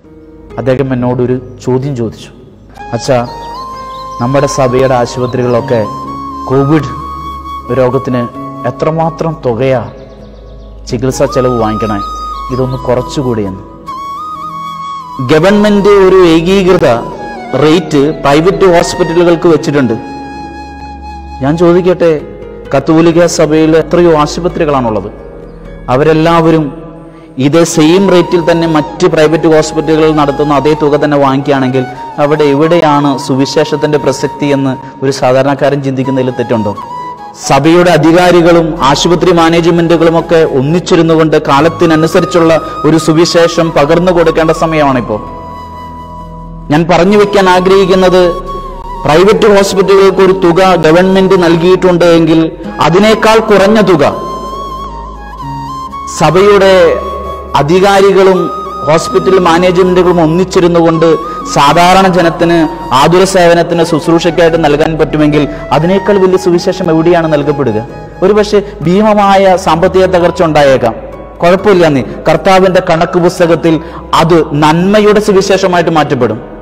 അദ്ദേഹം എന്നോടൊരു ചോദ്യം ചോദിച്ചു അച്ഛാ നമ്മുടെ സഭയുടെ ആശുപത്രികളൊക്കെ കോവിഡ് രോഗത്തിന് എത്രമാത്രം തുകയാ ചികിത്സാ ചെലവ് വാങ്ങിക്കണേ ഇതൊന്ന് കുറച്ചുകൂടിയെന്ന് ഗവൺമെന്റ് ഒരു ഏകീകൃത റേറ്റ് പ്രൈവറ്റ് ഹോസ്പിറ്റലുകൾക്ക് വെച്ചിട്ടുണ്ട് ഞാൻ ചോദിക്കട്ടെ കത്തോലിക്ക സഭയിൽ എത്രയോ ആശുപത്രികളാണുള്ളത് അവരെല്ലാവരും ഇതേ സെയിം റേറ്റിൽ തന്നെ മറ്റ് പ്രൈവറ്റ് ഹോസ്പിറ്റലുകൾ നടത്തുന്ന അതേ തുക തന്നെ വാങ്ങിക്കുകയാണെങ്കിൽ അവിടെ എവിടെയാണ് സുവിശേഷത്തിന്റെ പ്രസക്തി എന്ന് ഒരു സാധാരണക്കാരൻ ചിന്തിക്കുന്നതിൽ തെറ്റുണ്ടോ സഭയുടെ അധികാരികളും ആശുപത്രി മാനേജ്മെന്റുകളും ഒക്കെ ഒന്നിച്ചിരുന്നുകൊണ്ട് കാലത്തിനനുസരിച്ചുള്ള ഒരു സുവിശേഷം പകർന്നു കൊടുക്കേണ്ട സമയമാണിപ്പോൾ ഞാൻ പറഞ്ഞു വെക്കാൻ ആഗ്രഹിക്കുന്നത് പ്രൈവറ്റ് ഹോസ്പിറ്റലുകൾക്ക് ഒരു തുക ഗവൺമെന്റ് നൽകിയിട്ടുണ്ട് എങ്കിൽ അതിനേക്കാൾ കുറഞ്ഞ തുക സഭയുടെ അധികാരികളും ഹോസ്പിറ്റൽ മാനേജ്മെന്റുകളും ഒന്നിച്ചിരുന്നു കൊണ്ട് സാധാരണ ജനത്തിന് ആതുര സേവനത്തിന് ശുശ്രൂഷയ്ക്കായിട്ട് നൽകാൻ പറ്റുമെങ്കിൽ അതിനേക്കാൾ വലിയ സുവിശേഷം എവിടെയാണ് നൽകപ്പെടുക ഒരുപക്ഷെ ഭീമമായ സാമ്പത്തിക തകർച്ച ഉണ്ടായേക്കാം കുഴപ്പമില്ല നീ കർത്താവിന്റെ കണക്ക് പുസ്തകത്തിൽ അത് നന്മയുടെ സുവിശേഷമായിട്ട് മാറ്റപ്പെടും